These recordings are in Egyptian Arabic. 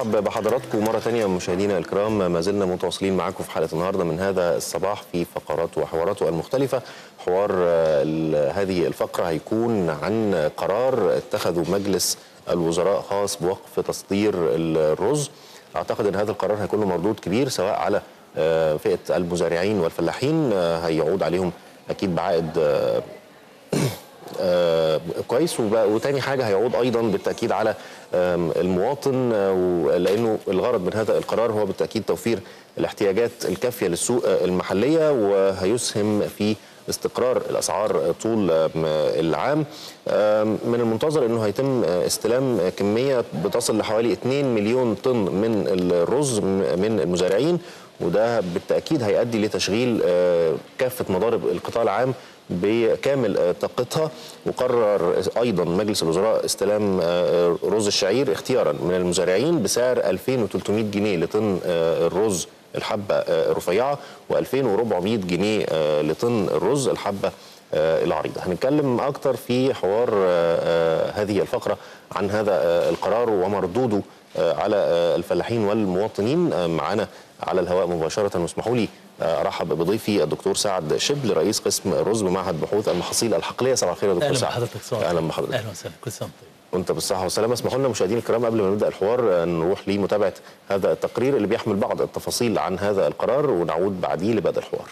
برحب بحضراتكم مرة تانية مشاهدينا الكرام ما زلنا متواصلين معاكم في حلقة النهاردة من هذا الصباح في فقراته وحواراته المختلفة حوار آه، ال- هذه الفقرة هيكون عن قرار اتخذه مجلس الوزراء خاص بوقف تصدير الرز أعتقد أن هذا القرار هيكون له مردود كبير سواء على آه، فئة المزارعين والفلاحين آه، هيعود عليهم أكيد بعائد آه، آه، كويس وب- وتاني حاجه هيعود ايضا بالتاكيد على آم، المواطن آه، و- لانه الغرض من هذا القرار هو بالتاكيد توفير الاحتياجات الكافيه للسوق آه، المحليه وهيسهم في استقرار الاسعار طول آم، العام آم، من المنتظر انه هيتم آه، استلام آه، كميه بتصل لحوالي 2 مليون طن من الرز م- من المزارعين وده بالتاكيد هيؤدي لتشغيل آه، كافه مضارب القطاع العام بكامل آه، طاقتها وقرر ايضا مجلس الوزراء استلام آه، رز الشعير اختيارا من المزارعين بسعر 2300 جنيه لطن آه، الرز الحبه آه، الرفيعه و2400 جنيه آه، لطن الرز الحبه آه، العريضه هنتكلم اكتر في حوار آه، آه، هذه الفقره عن هذا آه، القرار ومردوده آه، على آه، الفلاحين والمواطنين آه، معانا على الهواء مباشره واسمحوا لي آه، ارحب بضيفي الدكتور سعد شبل رئيس قسم الرز بمعهد بحوث المحاصيل الحقليه صباح الخير يا دكتور اهلا سعد بحضرتك صالح اهلا بحضرتك اهلا وسهلا كل سنه وأنت طيب وانت بالصحه والسلامه اسمحوا لنا مشاهدينا الكرام قبل ما نبدا الحوار آه، نروح لمتابعه هذا التقرير اللي بيحمل بعض التفاصيل عن هذا القرار ونعود بعديه لبدء الحوار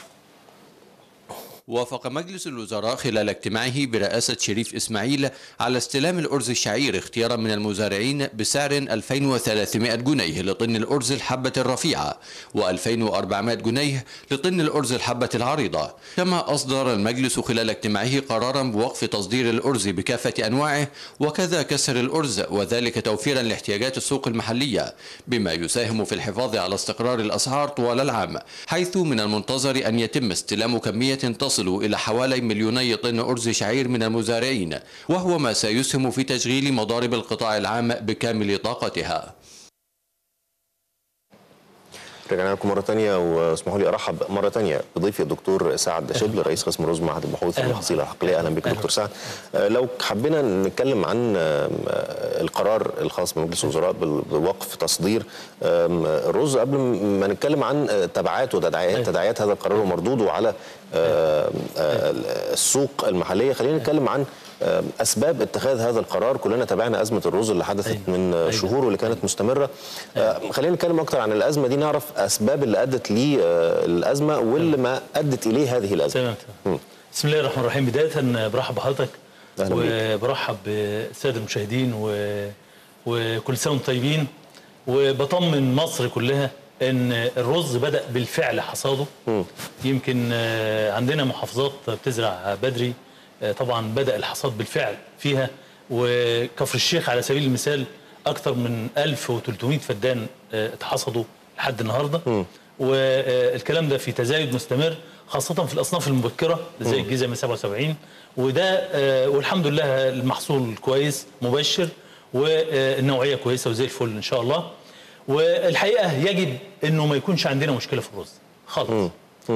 وافق مجلس الوزراء خلال اجتماعه برئاسة شريف إسماعيل على استلام الأرز الشعير اختيارا من المزارعين بسعر 2300 جنيه لطن الأرز الحبة الرفيعة و2400 جنيه لطن الأرز الحبة العريضة كما أصدر المجلس خلال اجتماعه قرارا بوقف تصدير الأرز بكافة أنواعه وكذا كسر الأرز وذلك توفيرا لاحتياجات السوق المحلية بما يساهم في الحفاظ على استقرار الأسعار طوال العام حيث من المنتظر أن يتم استلام كمية تصل إلى حوالي مليوني طن أرز شعير من المزارعين وهو ما سيسهم في تشغيل مضارب القطاع العام بكامل طاقتها رجعنا لكم مرة تانية واسمحوا لي أرحب مرة تانية بضيفي الدكتور سعد شبل رئيس قسم رز معهد البحوث أهلا. والمحاصيل الحقلية أهلا بك أهلا. دكتور سعد آه، لو حبينا نتكلم عن آم، آه، القرار الخاص بمجلس الوزراء بال- بوقف تصدير آم، الرز قبل ما نتكلم عن آه، تبعات وتداعيات أيوة. تداعيات هذا القرار ومردوده على آم، آه، السوق المحلية خلينا نتكلم عن آم، أسباب اتخاذ هذا القرار كلنا تابعنا أزمة الرز اللي حدثت أيوة. من آه، أيوة. شهور واللي كانت مستمرة آه، خلينا نتكلم أكتر عن الأزمة دي نعرف أسباب اللي أدت للأزمة واللي ما أدت إليه هذه الأزمة تمام تمام بسم الله الرحمن الرحيم بدايه برحب بحضرتك أهلا بيك. وبرحب بالساده المشاهدين و... وكل سنه وانتم طيبين وبطمن مصر كلها ان الرز بدا بالفعل حصاده يمكن آه، عندنا محافظات بتزرع بدري آه، طبعا بدا الحصاد بالفعل فيها وكفر الشيخ على سبيل المثال اكثر من 1300 فدان آه، اتحصدوا لحد النهارده والكلام ده في تزايد مستمر خاصة في الأصناف المبكرة زي الجزم 77 وده آه، والحمد لله المحصول كويس مبشر والنوعية كويسة وزي الفل إن شاء الله والحقيقة يجب إنه ما يكونش عندنا مشكلة في الرز خالص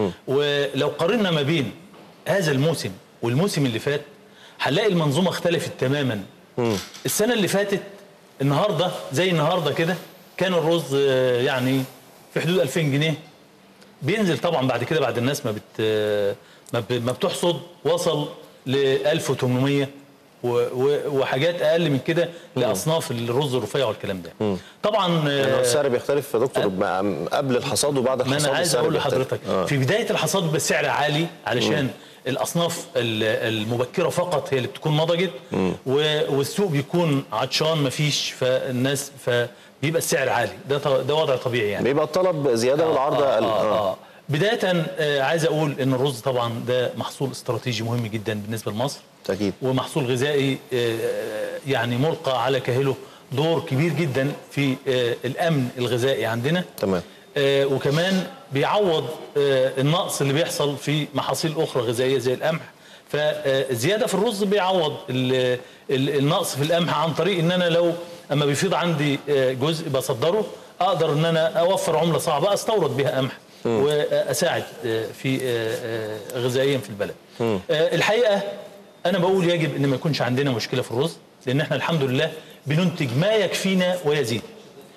ولو قارنا ما بين هذا الموسم والموسم اللي فات هنلاقي المنظومة اختلفت تماما السنة اللي فاتت النهاردة زي النهاردة كده كان الرز آه، يعني في حدود 2000 جنيه بينزل طبعا بعد كده بعد الناس ما بت ما ب- ما بتحصد وصل ل 1800 و- و- وحاجات اقل من كده لاصناف الرز الرفيع والكلام ده طبعا يعني آه، السعر بيختلف يا دكتور مع- قبل الحصاد وبعد ما الحصاد انا عايز السعر اقول بيختلف. لحضرتك آه. في بدايه الحصاد بيبقى السعر عالي علشان الاصناف ال- المبكره فقط هي اللي بتكون نضجت و- والسوق بيكون عطشان مفيش فالناس فبيبقى السعر عالي ده ط- ده وضع طبيعي يعني بيبقى الطلب زيادة والعرض آه أقل آه آه. بداية آه عايز أقول إن الرز طبعا ده محصول استراتيجي مهم جدا بالنسبة لمصر أكيد ومحصول غذائي آه، يعني ملقى على كاهله دور كبير جدا في آه، الأمن الغذائي عندنا تمام آه، وكمان بيعوض آه، النقص اللي بيحصل في محاصيل أخرى غذائية زي القمح فالزيادة في الرز بيعوض ال- ال- النقص في القمح عن طريق إن أنا لو أما بيفيض عندي آه، جزء بصدره أقدر إن أنا أوفر عملة صعبة أستورد بها قمح وأساعد آه، في آه، آه، غذائيا في البلد آه، الحقيقة أنا بقول يجب إن ما يكونش عندنا مشكلة في الرز لأن إحنا الحمد لله بننتج ما يكفينا ويزيد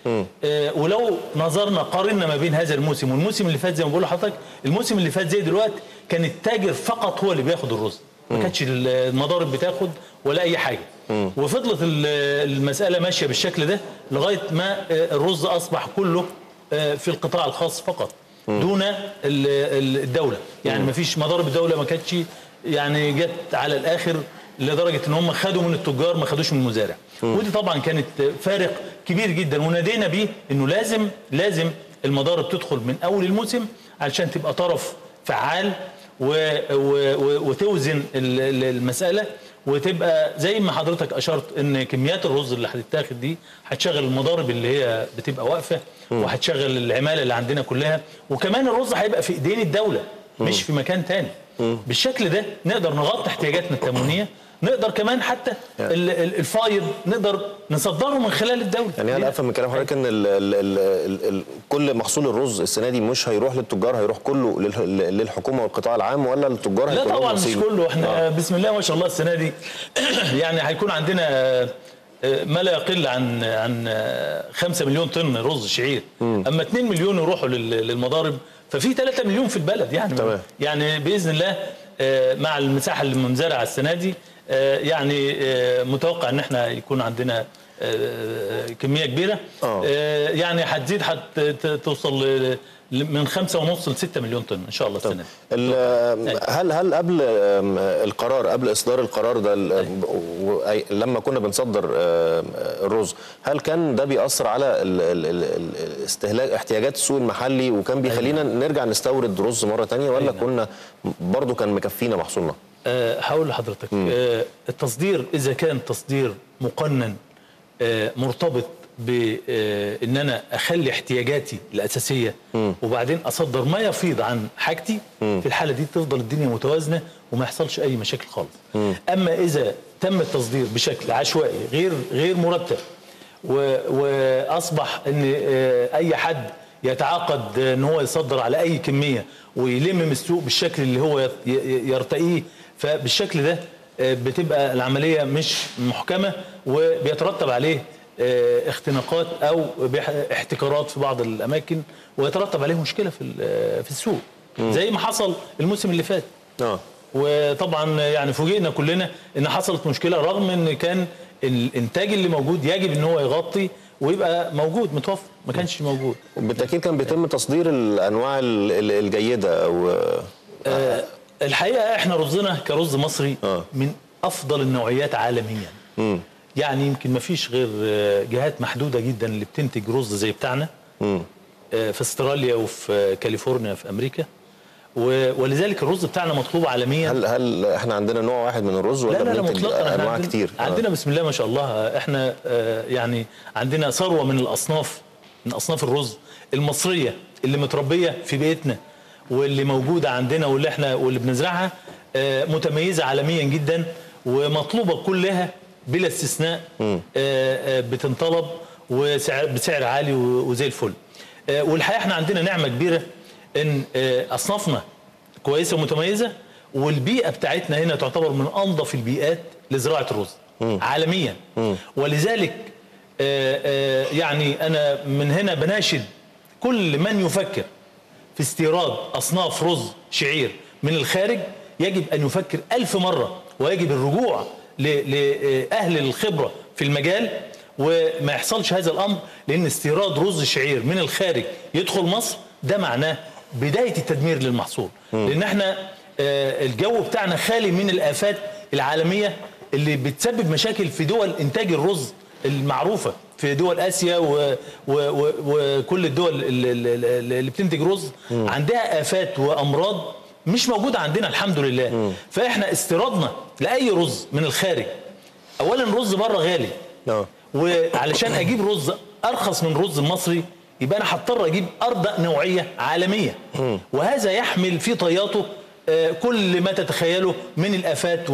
آه ولو نظرنا قارنا ما بين هذا الموسم والموسم اللي فات زي ما بقول لحضرتك الموسم اللي فات زي دلوقتي كان التاجر فقط هو اللي بياخد الرز ما كانتش المضارب بتاخد ولا اي حاجه وفضلت ال- المساله ماشيه بالشكل ده لغايه ما آه، الرز اصبح كله آه، في القطاع الخاص فقط دون ال- ال- الدوله يعني ما فيش مضارب الدوله ما كانتش يعني جت على الاخر لدرجه ان هم خدوا من التجار ما خدوش من المزارع ودي طبعا كانت فارق كبير جدا ونادينا بيه انه لازم لازم المضارب تدخل من اول الموسم علشان تبقى طرف فعال و و و وتوزن ال- ال- المساله وتبقى زي ما حضرتك اشرت ان كميات الرز اللي هتتاخد دي هتشغل المضارب اللي هي بتبقى واقفه وهتشغل العماله اللي عندنا كلها وكمان الرز هيبقى في ايدين الدوله مش في مكان تاني بالشكل ده نقدر نغطي احتياجاتنا التموينيه نقدر كمان حتى ال- ال- الفايض نقدر نصدره من خلال الدوله يعني هل افهم من كلام حضرتك ان ال ال ال ال ال كل محصول الرز السنه دي مش هيروح للتجار هيروح كله لل- للحكومه والقطاع العام ولا التجار لا هيكون لهم طبعا مش نصيب؟ كله احنا بسم الله ما شاء الله السنه دي يعني هيكون عندنا آه، آه، ما لا يقل عن عن 5 مليون طن رز شعير اما 2 مليون يروحوا لل- للمضارب ففي 3 مليون في البلد يعني تمام. يعني باذن الله آه، مع المساحه اللي منزرعه السنه دي آه، يعني آه، متوقع ان احنا يكون عندنا آه، كميه كبيره آه. آه، يعني هتزيد هتوصل ل- ل- من خمسة ونص ل 6 مليون طن ان شاء الله السنه دي ال- هل هل قبل آم، القرار قبل اصدار القرار ده ال- و- أي- لما كنا بنصدر آم، الرز هل كان ده بيأثر على ال- ال- ال- ال- استهلاك احتياجات السوق المحلي وكان بيخلينا نرجع نستورد رز مره تانية ولا كنا برضو كان مكفينا محصولنا؟ آه، هقول لحضرتك آه، التصدير اذا كان تصدير مقنن آه، مرتبط بان انا اخلي احتياجاتي الاساسيه وبعدين اصدر ما يفيض عن حاجتي في الحاله دي تفضل الدنيا متوازنه وما يحصلش اي مشاكل خالص اما اذا تم التصدير بشكل عشوائي غير غير مرتب و- واصبح ان آه، اي حد يتعاقد ان هو يصدر على اي كميه ويلم من السوق بالشكل اللي هو ي- ي- يرتقيه فبالشكل ده آه، بتبقى العمليه مش محكمه وبيترتب عليه آه، اختناقات او بيح- احتكارات في بعض الاماكن ويترتب عليه مشكله في ال- في السوق زي ما حصل الموسم اللي فات اه وطبعا يعني فوجئنا كلنا ان حصلت مشكله رغم ان كان الانتاج اللي موجود يجب ان هو يغطي ويبقى موجود متوفر ما كانش موجود بالتاكيد كان بيتم تصدير الانواع ال- ال- الجيده او آه، الحقيقه احنا رزنا كرز مصري آه. من افضل النوعيات عالميا يعني يمكن ما فيش غير آه، جهات محدوده جدا اللي بتنتج رز زي بتاعنا آه، في استراليا وفي آه، كاليفورنيا في امريكا و- ولذلك الرز بتاعنا مطلوب عالميا هل هل احنا عندنا نوع واحد من الرز ولا لا لا لا بننتج مطلقا احنا انواع عندنا كتير؟ آه. عندنا بسم الله ما شاء الله احنا آه، يعني عندنا ثروه من الاصناف من اصناف الرز المصريه اللي متربيه في بيئتنا واللي موجوده عندنا واللي احنا واللي بنزرعها آه، متميزه عالميا جدا ومطلوبه كلها بلا استثناء آه، آه، بتنطلب وسعر بسعر عالي و- وزي الفل آه، والحقيقه احنا عندنا نعمه كبيره ان آه، اصنافنا كويسه ومتميزه والبيئه بتاعتنا هنا تعتبر من انظف البيئات لزراعه الرز عالميا ولذلك آه، آه، يعني انا من هنا بناشد كل من يفكر في استيراد اصناف رز شعير من الخارج يجب ان يفكر ألف مره ويجب الرجوع ل- لاهل الخبره في المجال وما يحصلش هذا الامر لان استيراد رز شعير من الخارج يدخل مصر ده معناه بدايه التدمير للمحصول لان احنا آه، الجو بتاعنا خالي من الافات العالميه اللي بتسبب مشاكل في دول انتاج الرز المعروفه في دول اسيا و و و وكل الدول اللي, اللي اللي بتنتج رز عندها افات وامراض مش موجوده عندنا الحمد لله فاحنا استيرادنا لاي رز من الخارج اولا الرز بره غالي آه. وعلشان اجيب رز ارخص من الرز المصري يبقى انا هضطر اجيب ارض نوعيه عالميه وهذا يحمل في طياته آه، كل ما تتخيله من الافات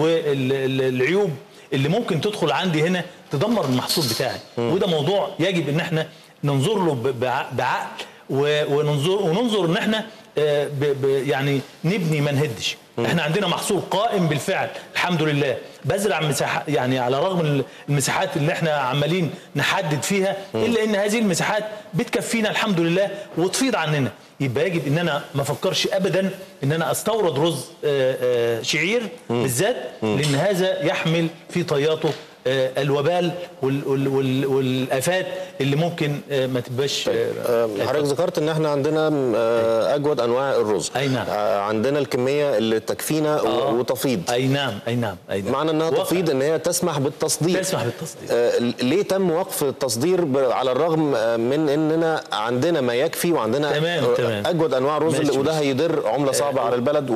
والعيوب اللي ممكن تدخل عندي هنا تدمر المحصول بتاعي وده موضوع يجب ان احنا ننظر له ب- بع- بعقل و- وننظر وننظر ان احنا آه، ب- ب- يعني نبني ما نهدش احنا عندنا محصول قائم بالفعل الحمد لله بزرع مساحه يعني على رغم المساحات اللي احنا عمالين نحدد فيها الا ان هذه المساحات بتكفينا الحمد لله وتفيض عننا يبقى يجب ان انا ما افكرش ابدا ان انا استورد رز آه، آه، شعير بالذات لان هذا يحمل في طياته آه، الوبال وال- وال- وال- والافات اللي ممكن آه، ما تبقاش آه، آه، حضرتك ذكرت ان احنا عندنا آه، اجود انواع الرز أي نعم. آه، عندنا الكميه اللي تكفينا و- وتفيض اي نعم اي نعم اي نعم معنى انها واقع. تفيض ان هي تسمح بالتصدير تسمح بالتصدير آه، ليه تم وقف التصدير ب- على الرغم آه، من اننا عندنا ما يكفي وعندنا تمام، آه، تمام. اجود انواع الرز ماشي، اللي- وده ماشي. هيدر عمله صعبه على البلد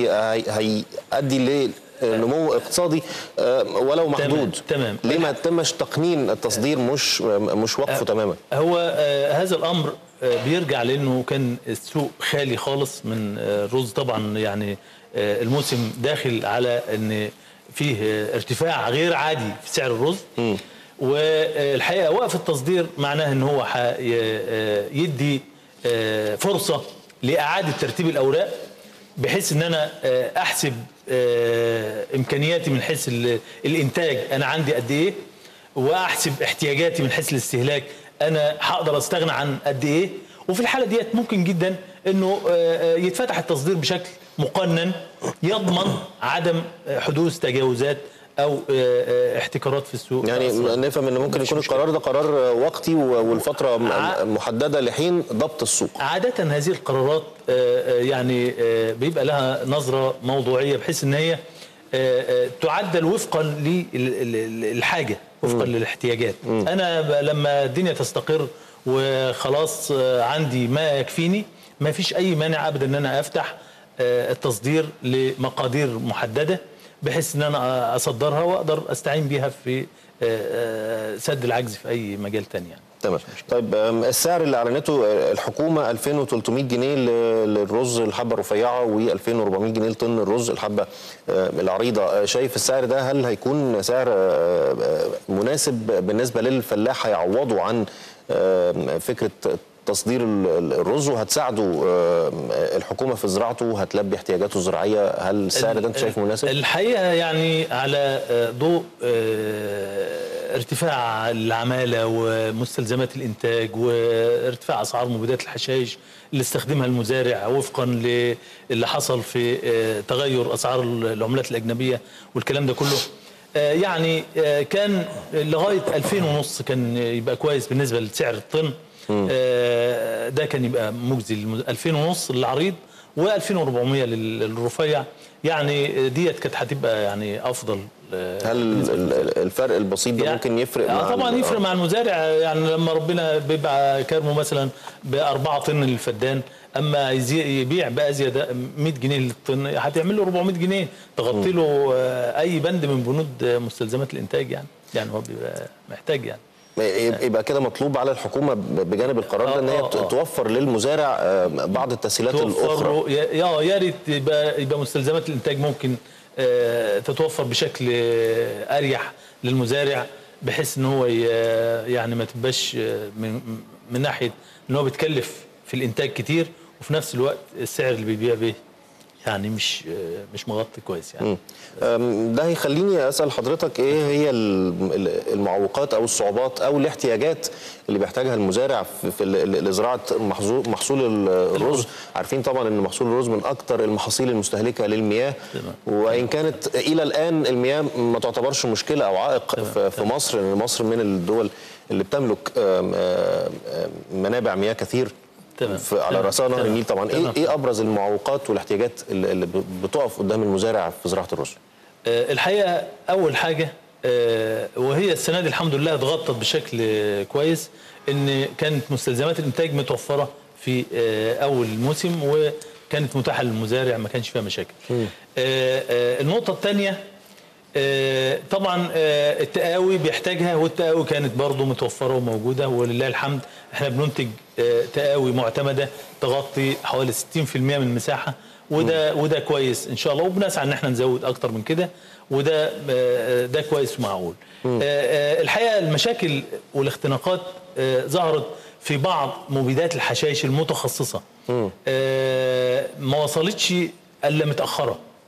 وهيؤدي لنمو اقتصادي آه، ولو محدود تمام. ليه ما تمش تقنين التصدير مش مش وقفه تماما هو آه، هذا الامر آه، بيرجع لانه كان السوق خالي خالص من آه، الرز طبعا يعني آه، الموسم داخل على ان فيه آه، ارتفاع غير عادي في سعر الرز والحقيقه وقف التصدير معناه ان هو ح- ي- آه، يدي آه، فرصه لاعاده ترتيب الاوراق بحيث ان انا آه، احسب آه، امكانياتي من حيث ال- الانتاج انا عندي قد ايه واحسب احتياجاتي من حيث الاستهلاك انا هقدر استغنى عن قد ايه وفي الحاله ديت ممكن جدا انه آه، آه، يتفتح التصدير بشكل مقنن يضمن عدم آه، حدوث تجاوزات او آه، آه، احتكارات في السوق يعني أصلاً. نفهم ان ممكن مفيش يكون مشكلة. القرار ده قرار وقتي و- والفتره م- ع- محدده لحين ضبط السوق عادة هذه القرارات آه، آه، يعني آه، بيبقى لها نظرة موضوعية بحيث ان هي آه، آه، تعدل وفقا للحاجة وفقا للاحتياجات انا ب- لما الدنيا تستقر وخلاص آه، عندي ما يكفيني ما فيش اي مانع ابدا ان انا افتح آه، التصدير لمقادير محددة بحيث ان انا اصدرها واقدر استعين بيها في آه، آه، سد العجز في اي مجال تاني يعني. تمام طيب أم، السعر اللي اعلنته آه، الحكومه 2300 جنيه ل- للرز الحبه الرفيعه و2400 جنيه لطن الرز الحبه آه، العريضه آه، شايف السعر ده هل هيكون سعر آه، آه، مناسب بالنسبه للفلاح هيعوضوا عن آه، فكره تصدير ال- ال- الرز وهتساعده آه، الحكومه في زراعته هتلبي احتياجاته الزراعيه هل السعر ده انت شايفه مناسب؟ الحقيقه يعني على آه، ضوء آه، ارتفاع العماله ومستلزمات الانتاج وارتفاع اسعار مبيدات الحشائش اللي استخدمها المزارع وفقا للي حصل في آه، تغير اسعار العملات الاجنبيه والكلام ده كله آه، يعني آه، كان لغايه 2000 ونص كان يبقى كويس بالنسبه لسعر الطن آه، ده كان يبقى مجزي الم- 2000 ونص للعريض و2400 للرفيع يعني ديت كانت هتبقى يعني افضل آه، هل ال- ال- الفرق البسيط ده يعني- ممكن يفرق اه طبعا ال- يفرق مع المزارع يعني لما ربنا بيبقى كرمه مثلا بأربعة طن للفدان اما يزي- يبيع بازيد 100 جنيه للطن هتعمل له 400 جنيه تغطي له آه، اي بند من بنود آه، مستلزمات الانتاج يعني يعني هو بيبقى محتاج يعني يبقى يبقى كده مطلوب على الحكومه ب- بجانب القرار ده ان هي آه، آه، ت- آه. توفر للمزارع آه، بعض التسهيلات توفر الاخرى له يا يا- يا ريت يبقى يبقى مستلزمات الانتاج ممكن آه، تتوفر بشكل آه، اريح للمزارع بحيث ان هو ي- يعني ما تبقاش آه، من من ناحيه ان هو بيتكلف في الانتاج كتير وفي نفس الوقت السعر اللي بيبيع به يعني مش آه، مش مغطي كويس يعني أم، ده هيخليني اسال حضرتك ايه هي ال- ال- المعوقات او الصعوبات او الاحتياجات اللي بيحتاجها المزارع في, في ال- ال- لزراعه محصول محصول ال- الرز عارفين طبعا ان محصول الرز من اكثر المحاصيل المستهلكه للمياه تمام. وان كانت الى الان المياه ما تعتبرش مشكله او عائق في, في مصر لان مصر من الدول اللي بتملك أم، أم، منابع مياه كثير تمام. في على تمام. راسها نهر تمام. النيل طبعا ايه تمام. ايه ابرز المعوقات والاحتياجات اللي اللي بتقف قدام المزارع في زراعه الرز آه، الحقيقه اول حاجه آه، وهي السنه دي الحمد لله اتغطت بشكل آه، كويس ان كانت مستلزمات الانتاج متوفره في آه، اول موسم وكانت متاحه للمزارع ما كانش فيها مشاكل. آه، آه، النقطه الثانيه طبعا آه، التقاوي بيحتاجها والتقاوي كانت برضو متوفره وموجوده ولله الحمد احنا بننتج آه، تقاوي معتمده تغطي حوالي 60% من المساحه وده وده كويس ان شاء الله وبنسعى ان احنا نزود اكتر من كده وده آه، ده كويس ومعقول. آه، آه، الحقيقه المشاكل والاختناقات آه، ظهرت في بعض مبيدات الحشائش المتخصصه. آه، ما وصلتش الا متاخره.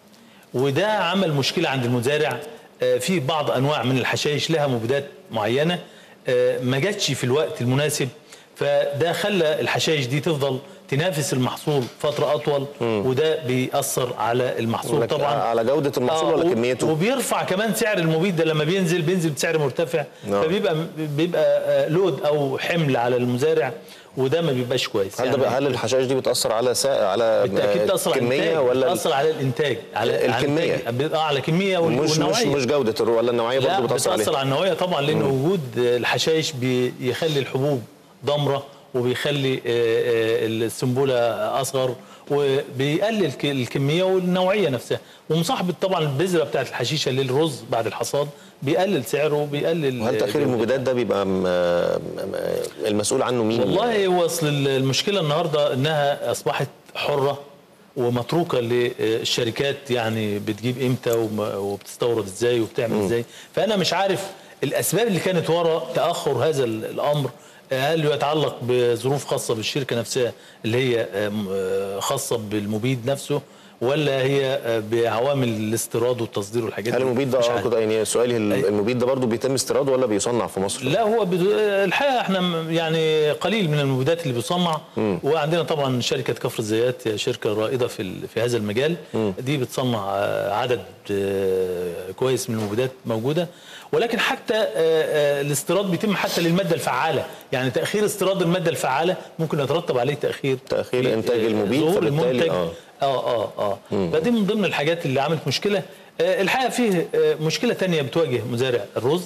وده عمل مشكله عند المزارع آه، في بعض انواع من الحشائش لها مبيدات معينه آه، ما جاتش في الوقت المناسب فده خلى الحشائش دي تفضل تنافس المحصول فتره اطول وده بيأثر على المحصول لك طبعا على جودة المحصول آه، ولا و- كميته؟ وبيرفع كمان سعر المبيد ده لما بينزل بينزل بسعر مرتفع نعم. فبيبقى بيبقى آه، لود او حمل على المزارع وده ما بيبقاش كويس هل ده بقى- هل الحشائش دي بتأثر على سا... على بالتاكيد تاثر على كمية الانتاج ولا بتاثر على الانتاج على على الكمية. الإنتاج. اه على الكميه وال- مش مش والنوعيه مش جودة الر- ولا النوعية لا برضه بتأثر بتاثر عليها على النوعيه طبعا لان وجود الحشائش بيخلي الحبوب ضمره وبيخلي آه، آه، السنبله اصغر وبيقلل ك- الكميه والنوعيه نفسها ومصاحبه طبعا البذره بتاعت الحشيشه للرز بعد الحصاد بيقلل سعره وبيقلل وهل تأخير جودته. المبيدات ده بيبقى م- م- المسؤول عنه مين؟ والله هو اصل المشكله النهارده انها اصبحت حره ومتروكه للشركات يعني بتجيب امتى وم- وبتستورد ازاي وبتعمل ازاي فانا مش عارف الاسباب اللي كانت وراء تاخر هذا ال- الامر هل يتعلق بظروف خاصه بالشركه نفسها اللي هي آم، آه، خاصه بالمبيد نفسه ولا هي آه، بعوامل الاستيراد والتصدير والحاجات هل دي؟ المبيد ده مش آه، عارف. كده يعني سؤالي ال- أي. المبيد ده برضه بيتم استيراده ولا بيصنع في مصر؟ لا هو بدو... الحقيقه احنا م- يعني قليل من المبيدات اللي بيصنع وعندنا طبعا شركه كفر الزيات هي شركه رائده في ال... في هذا المجال دي بتصنع آه، عدد آه، كويس من المبيدات موجوده ولكن حتى آه، آه، الاستيراد بيتم حتى للماده الفعاله يعني تاخير استيراد الماده الفعاله ممكن يترتب عليه تاخير تأخير في، إنتاج آه، المبيد، ظهور فبالتالي المنتج آه. اه اه اه فدي من ضمن الحاجات اللي عملت مشكله آه الحقيقه فيه آه مشكله تانية بتواجه مزارع الرز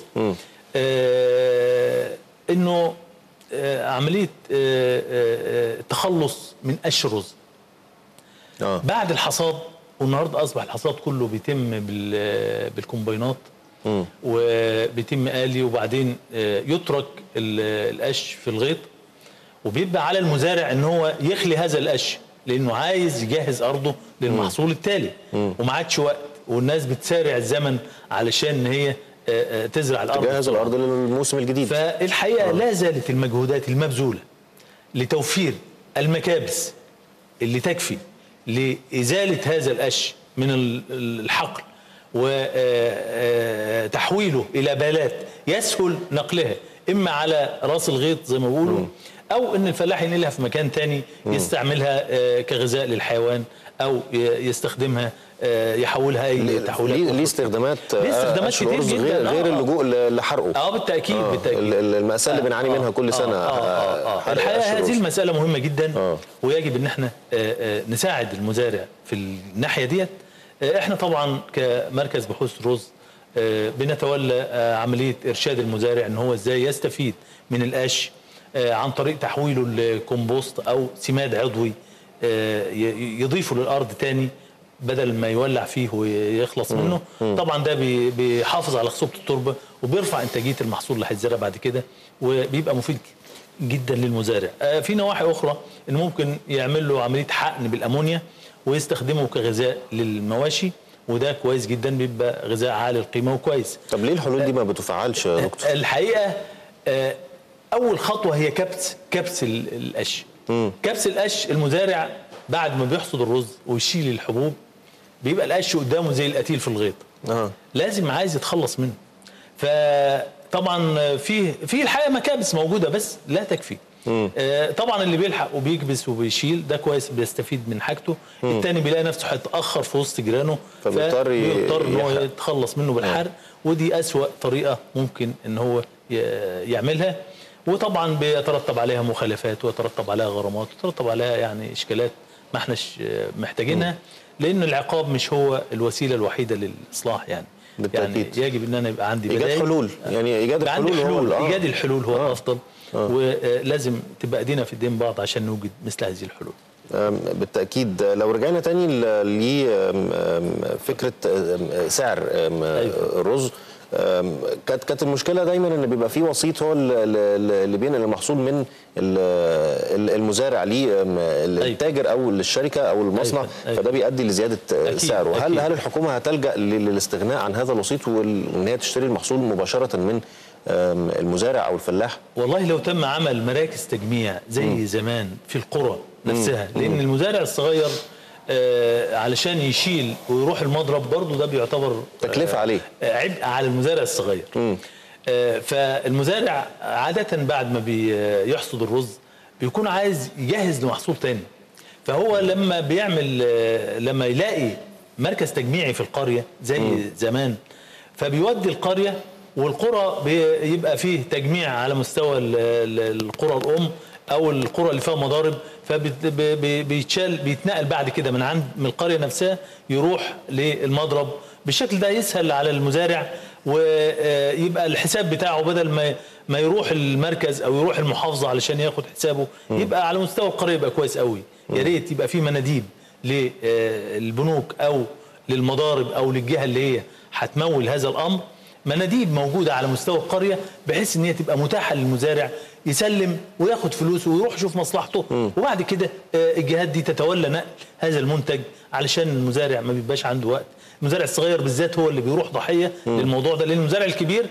آه انه آه عمليه آه آه آه، التخلص من قش الرز اه بعد الحصاد والنهارده اصبح الحصاد كله بيتم بال- بالكومباينات وبيتم آلي وبعدين آه، يترك ال- القش في الغيط وبيبقى على المزارع ان هو يخلي هذا القش لانه عايز يجهز ارضه للمحصول التالي وما عادش وقت والناس بتسارع الزمن علشان ان هي آه، آه، تزرع الارض جهز بسرعة. الأرض للموسم الجديد فالحقيقه لا زالت المجهودات المبذوله لتوفير المكابس اللي تكفي لازاله هذا القش من ال- ال- الحقل وتحويله الى بالات يسهل نقلها اما على راس الغيط زي ما بيقولوا او ان الفلاح ينقلها في مكان تاني يستعملها آه، كغذاء للحيوان او ي- يستخدمها آه، يحولها اي تحويلات ليه أخرى. ليه استخدامات ليه استخدامات قش كتير الأرز جداً. غير آه، غير آه. اللجوء ل- لحرقه اه بالتاكيد آه، بالتاكيد ال- ال- المأساة اللي بنعاني منها كل سنة آه آه آه آه. حرق قش الحقيقه الرز. هذه المساله مهمه جدا آه. ويجب ان احنا آه، آه، نساعد المزارع في الناحيه ديت آه، احنا طبعا كمركز بحوث الرز آه، بنتولى آه، عمليه ارشاد المزارع ان هو ازاي يستفيد من القش آه، عن طريق تحويله لكومبوست او سماد عضوي آه، ي- يضيفه للارض تاني بدل ما يولع فيه ويخلص منه طبعا ده بي- بيحافظ على خصوبه التربه وبيرفع انتاجيه المحصول اللي هيتزرع بعد كده وبيبقى مفيد جدا للمزارع آه، في نواحي اخرى ان ممكن يعمل له عمليه حقن بالامونيا ويستخدمه كغذاء للمواشي وده كويس جدا بيبقى غذاء عالي القيمه وكويس طب ليه الحلول دي ما بتفعلش يا دكتور؟ الحقيقه آه، اول خطوه هي كبس كبس ال- القش كبس القش المزارع بعد ما بيحصد الرز ويشيل الحبوب بيبقى القش قدامه زي القتيل في الغيط اه لازم عايز يتخلص منه فطبعا في في الحقيقه مكابس موجوده بس لا تكفي آه، طبعا اللي بيلحق وبيكبس وبيشيل ده كويس بيستفيد من حاجته التاني بيلاقي نفسه هيتاخر في وسط جيرانه فبيضطر ي- فبيضطر ان هو يحرق. يتخلص منه بالحرق ودي اسوا طريقه ممكن ان هو ي- يعملها وطبعا بيترتب عليها مخالفات ويترتب عليها غرامات ويترتب عليها يعني اشكالات ما احناش آه، محتاجينها لان العقاب مش هو الوسيله الوحيده للاصلاح يعني يعني بالتأكيد. يجب ان انا يبقى عندي ايجاد بدائل حلول يعني ايجاد يبقى عندي الحلول هو حلول ال- آه. ايجاد الحلول هو الافضل ولازم تبقى ايدينا في ايدين بعض عشان نوجد مثل هذه الحلول أم، بالتأكيد لو رجعنا تاني لفكرة سعر أم، أيوة. الرز أم، كانت كانت المشكلة دايما ان بيبقى في وسيط هو ال- ال- اللي بينقل المحصول من ال- ال- المزارع للتاجر او للشركة او المصنع أيوة، أيوة. فده بيؤدي لزيادة أكيد، سعره هل أكيد. هل الحكومة هتلجأ لل- للاستغناء عن هذا الوسيط وال- وان هي تشتري المحصول مباشرة من أم، المزارع او الفلاح؟ والله لو تم عمل مراكز تجميع زي زمان في القرى نفسها لان المزارع الصغير آه، علشان يشيل ويروح المضرب برضه ده بيعتبر تكلفة آه، عليه. آه، عبء على المزارع الصغير آه، فالمزارع عادة بعد ما بيحصد الرز بيكون عايز يجهز لمحصول تاني فهو لما بيعمل آه، لما يلاقي مركز تجميعي في القرية زي زمان فبيودي القرية والقرى بيبقى فيه تجميع على مستوى ال- ال- القرى الأم أو القرى اللي فيها مضارب فبيتشال بيتنقل بعد كده من عند من القرية نفسها يروح للمضرب بالشكل ده يسهل على المزارع ويبقى الحساب بتاعه بدل ما ما يروح المركز او يروح المحافظه علشان ياخد حسابه يبقى على مستوى القريه يبقى كويس قوي يا ريت يبقى في مناديب للبنوك او للمضارب او للجهه اللي هي هتمول هذا الامر مناديب موجوده على مستوى القريه بحيث ان هي تبقى متاحه للمزارع يسلم وياخد فلوسه ويروح يشوف مصلحته وبعد كده آه، الجهات دي تتولى نقل هذا المنتج علشان المزارع ما بيبقاش عنده وقت المزارع الصغير بالذات هو اللي بيروح ضحيه للموضوع ده لان المزارع الكبير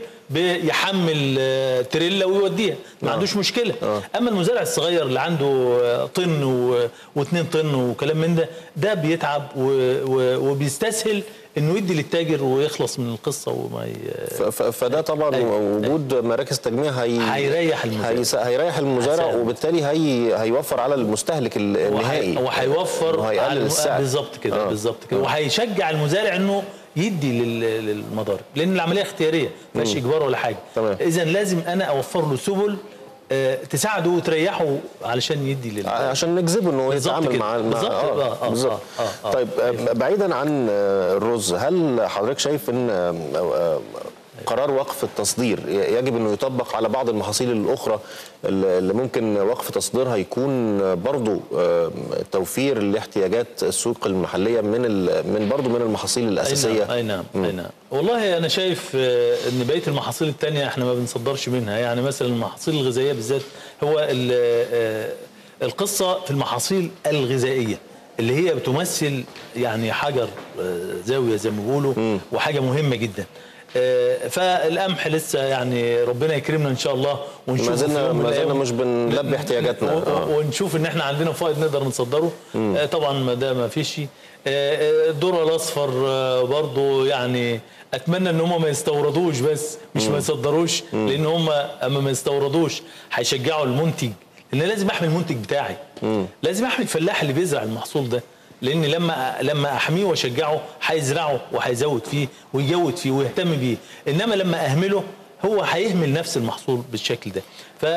بيحمل آه، تريلا ويوديها ما عندوش مشكله اما المزارع الصغير اللي عنده آه، طن و- واتنين طن وكلام من ده ده بيتعب و- و- وبيستسهل انه يدي للتاجر ويخلص من القصه وما ي... ف- ف- فده طبعا أيوة. وجود مراكز تجميع هي هيريح المزارع. هيس- هيريح المزارع هيساعد. وبالتالي هي هيوفر على المستهلك ال- النهائي وهيوفر وهيقلل على- السعر بالظبط كده آه. بالظبط كده وهيشجع المزارع انه يدي لل- للمضارب لان العمليه اختياريه ما فيهاش اجبار ولا حاجه تمام. اذا لازم انا اوفر له سبل آه، تساعده وتريحه علشان يدي لل عشان نجذبه انه بالظبط يتعامل كده. مع مع- بالظبط. آه، آه، بالظبط آه، آه، آه. طيب آه، بعيدا عن آه، الرز هل حضرتك شايف ان آه، آه، قرار وقف التصدير يجب انه يطبق على بعض المحاصيل الاخرى اللي ممكن وقف تصديرها يكون برضو آه، توفير لاحتياجات السوق المحليه من ال- من برضو من المحاصيل الاساسيه اي نعم اي نعم والله انا شايف آه، ان بقيه المحاصيل التانية احنا ما بنصدرش منها يعني مثلا المحاصيل الغذائيه بالذات هو ال- آه، القصه في المحاصيل الغذائيه اللي هي بتمثل يعني حجر آه، زاويه زي ما بيقولوا وحاجه مهمه جدا آه، فالقمح لسه يعني ربنا يكرمنا ان شاء الله ونشوف ما زلنا في يوم من ما زلنا الأيام. مش بنلبي احتياجاتنا و- آه. و- ونشوف ان احنا عندنا فائض نقدر نصدره آه، طبعا ما ده ما فيش آه، آه، الذره الاصفر آه، برضو يعني اتمنى ان هم ما يستوردوش بس مش ما يصدروش لان هم اما ما يستوردوش هيشجعوا المنتج لان لازم احمي المنتج بتاعي لازم احمي الفلاح اللي بيزرع المحصول ده لان لما لما احميه واشجعه هيزرعه وهيزود فيه ويجود فيه ويهتم بيه انما لما اهمله هو هيهمل نفس المحصول بالشكل ده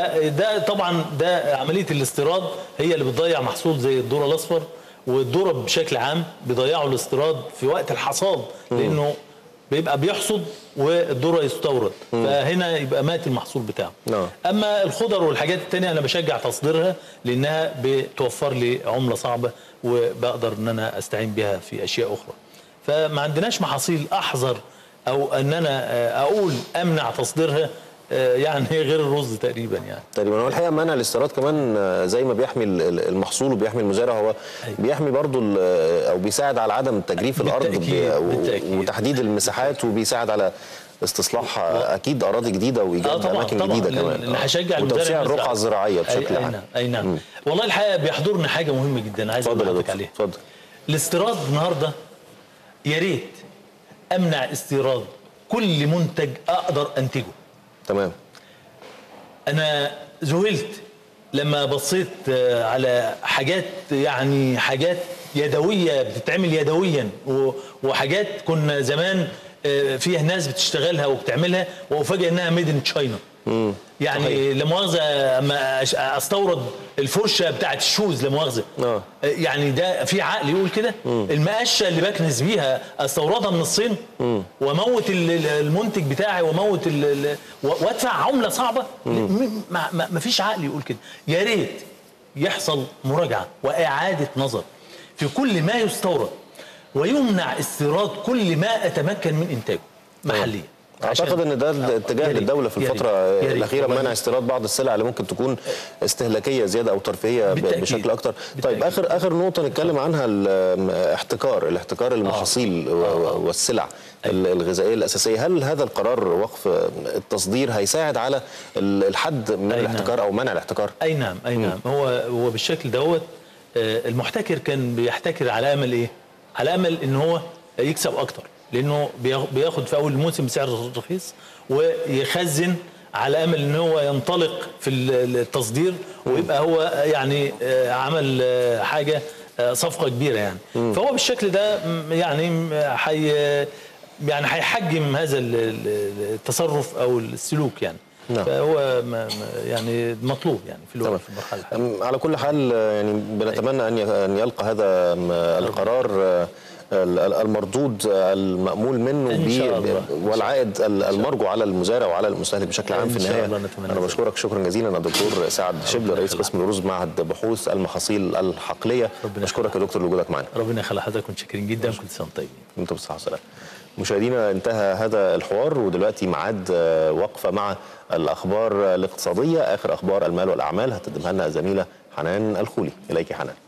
فده طبعا ده عمليه الاستيراد هي اللي بتضيع محصول زي الذره الاصفر والذره بشكل عام بيضيعوا الاستيراد في وقت الحصاد لانه بيبقى بيحصد والذره يستورد فهنا يبقى مات المحصول بتاعه نعم. اما الخضر والحاجات التانية انا بشجع تصديرها لانها بتوفر لي عمله صعبه وبقدر ان انا استعين بها في اشياء اخرى فما عندناش محاصيل احذر او ان انا آه، اقول امنع تصديرها آه، يعني هي غير الرز تقريبا يعني تقريبا هو الحقيقه منع الاستيراد كمان آه، زي ما بيحمي ال- ال- المحصول وبيحمي المزارع هو بيحمي برضو ال- او بيساعد على عدم تجريف الارض بالتأكيد، ب- و- بالتأكيد. وتحديد المساحات وبيساعد على استصلاح آه، اكيد اراضي جديده وايجاد اماكن جديده كمان اللي آه. هيشجع المزارع وتوسيع يزرع. الرقعه الزراعيه أي- بشكل اي عام نعم اي نعم والله الحقيقه بيحضرني حاجه مهمه جدا عايز اتفضل يا اقول لك دكتور عليها اتفضل الاستيراد النهارده يا ريت امنع استيراد كل منتج اقدر انتجه تمام انا ذهلت لما بصيت آه، على حاجات يعني حاجات يدويه بتتعمل يدويا و- وحاجات كنا زمان آه، فيها ناس بتشتغلها وبتعملها وافاجئ انها ميد ان تشاينا يعني لا مؤاخذه اما أش- استورد الفرشه بتاعت الشوز لا مؤاخذه آه. يعني ده في عقل يقول كده المقشه اللي بكنس بيها استوردها من الصين واموت ال- ال- المنتج بتاعي واموت ال- ال- و- وادفع عمله صعبه م- ما ما- ما فيش عقل يقول كده يا ريت يحصل مراجعه واعاده نظر في كل ما يستورد ويمنع استيراد كل ما اتمكن من انتاجه محليا اعتقد عشان- ان ده الاتجاه يا ريت، للدوله في يا ريت، الفتره يا ريت. الاخيره والله منع استيراد بعض السلع اللي ممكن تكون استهلاكيه زياده او ترفيهيه ب- بالتأكيد. بشكل اكتر طيب بالتأكيد. اخر اخر نقطه نتكلم عنها الاحتكار الاحتكار المحاصيل و- و- والسلع ال- الغذائيه الاساسيه هل هذا القرار وقف التصدير هيساعد على ال- الحد من أي نعم. الاحتكار او منع الاحتكار اي نعم اي نعم هو هو بالشكل دوت آه، المحتكر كان بيحتكر على امل ايه؟ على امل ان هو يكسب اكتر لانه بياخ- بياخد في اول الموسم بسعر رخيص ويخزن على امل ان هو ينطلق في ال- التصدير ويبقى هو يعني آه، عمل آه، حاجه آه، صفقه كبيره يعني فهو بالشكل ده م- يعني م- حي يعني هيحجم هذا ال- ال- التصرف او السلوك يعني نعم. فهو ما ما- يعني مطلوب يعني في الوقت تمام. في المرحله الحاليه أم، على كل حال آه، يعني بنتمنى ان ي- ان يلقى هذا م، القرار آه، ال- ال- المردود آه، المأمول منه إن ب- شاء الله. والعائد ال- المرجو على المزارع وعلى المستهلك بشكل عام في إن شاء النهايه الله نتمنى انا ذلك. بشكرك شكرا جزيلا الدكتور سعد شبل رئيس يخليك. قسم الرز معهد بحوث المحاصيل الحقليه ربنا بشكرك يا دكتور لوجودك معنا ربنا يخلي حضرتك متشكرين جدا كل سنه وانتم طيبين انتم بالصحه والسلامه مشاهدينا انتهى هذا الحوار ودلوقتي ميعاد آه، وقفه مع الاخبار الاقتصاديه اخر اخبار المال والاعمال هتقدمها لنا الزميله حنان الخولي اليك حنان